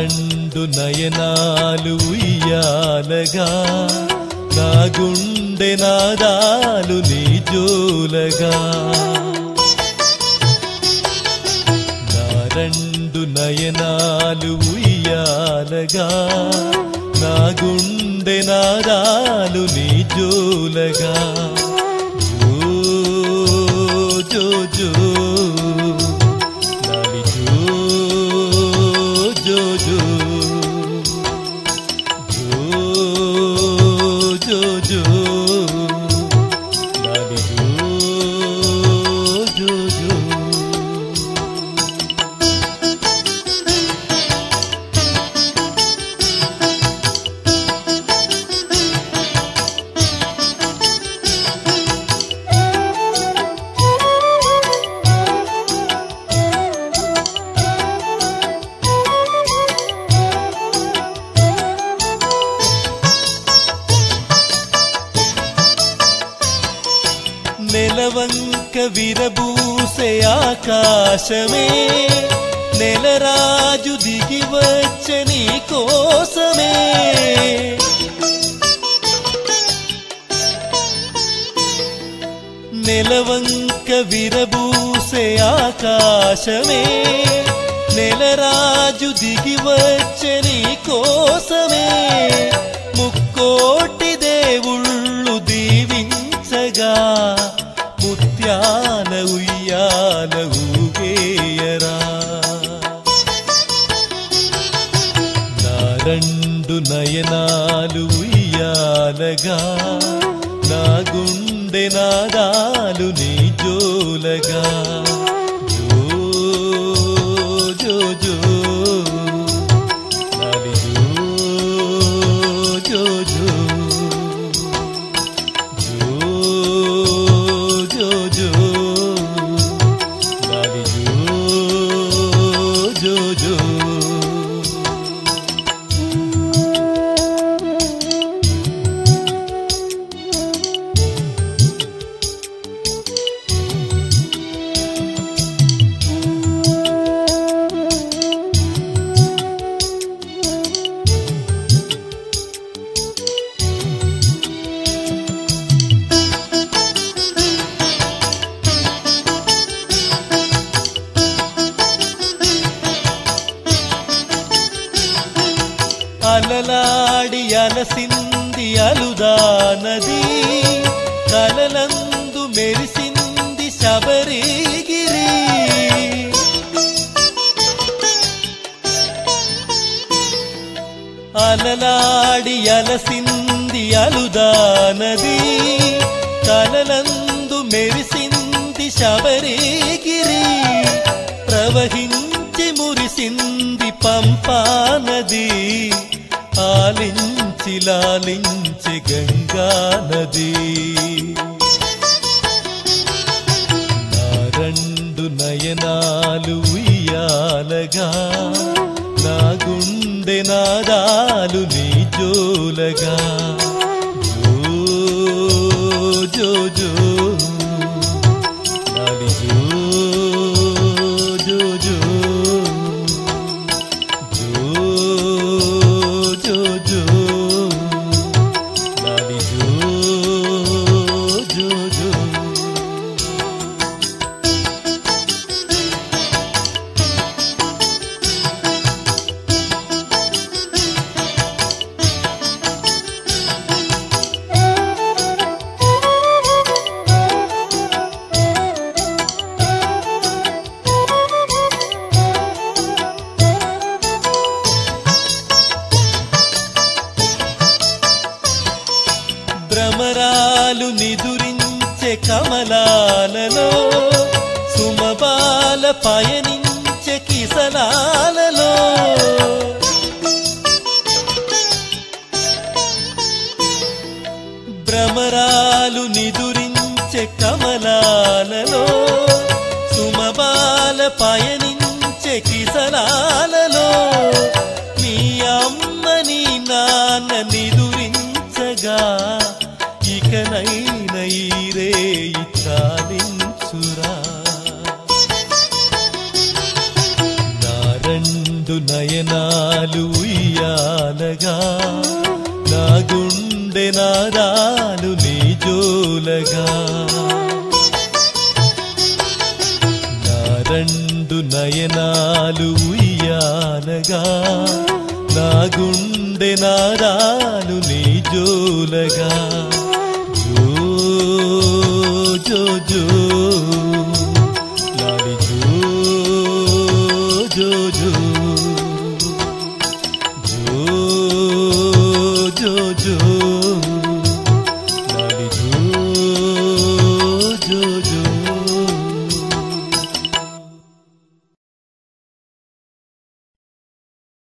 రెండు నయనాలు ఉయ్యాలగా నా గుండె నాదాలు నీ జోలగా నా రెండు నయనాలు ఉయ్యాలగా నా గుండె నాదాలు నీ జోలగా జో జో జో లాలి జో జో జో జో జో లాలి జో జో జో నెలవంక విరబూసే ఆకాశమే నెలరాజు దిగి వచ్చే నీ కోసమే నెలవంక విరబూసే ఆకాశమే నెలరాజు దిగి వచ్చే నీ కోసమే ముక్కోటి దేవుళ్ళు దీవించగా ముత్యాల ఉయ్యాల ఊగేయరా నా రెండు నయనాలు ఉయ్యాలగా నా గుండె నాదాలు నీ జోలగా జో జో జో లాలి జో జో జో జో జో జో లాలి జో జో జో అలలాడి అలసింది అలుదానది కలలందు మెరిసింది శబరిగిరి అలలాడి అలసింది అలుదానది కలలందు మెరిసింది శబరిగిరి ప్రవహించి మురిసింది పంపానది ఆలించి లాలించి గంగా నది నా రెండు నయనాలు ఉయ్యాలగా నా గుండె నాదాలు నీ జోలగా జో జో జో లాలి జో జో జో జో జో జో లాలి జో జో జో భ్రమరాలు నిదురించే కమలాలలో సుమబాల పయనించే కిసలాలలో భ్రమరాలు నిదురించే కమలాలలో సుమబాల పయనించే కిసలాలలో మీ అమ్మ నీ నాన్న నిదురించగా ఇకనైన ఈరే చాలించురా నా రెండు నయన నయనాలు ఉయ్యాలగా నా గుండె నాదాలు నీ జోలగా నా రెండు నయనాలు ఉయ్యాలగా నా గుండె నాదాలు నీ జోలగా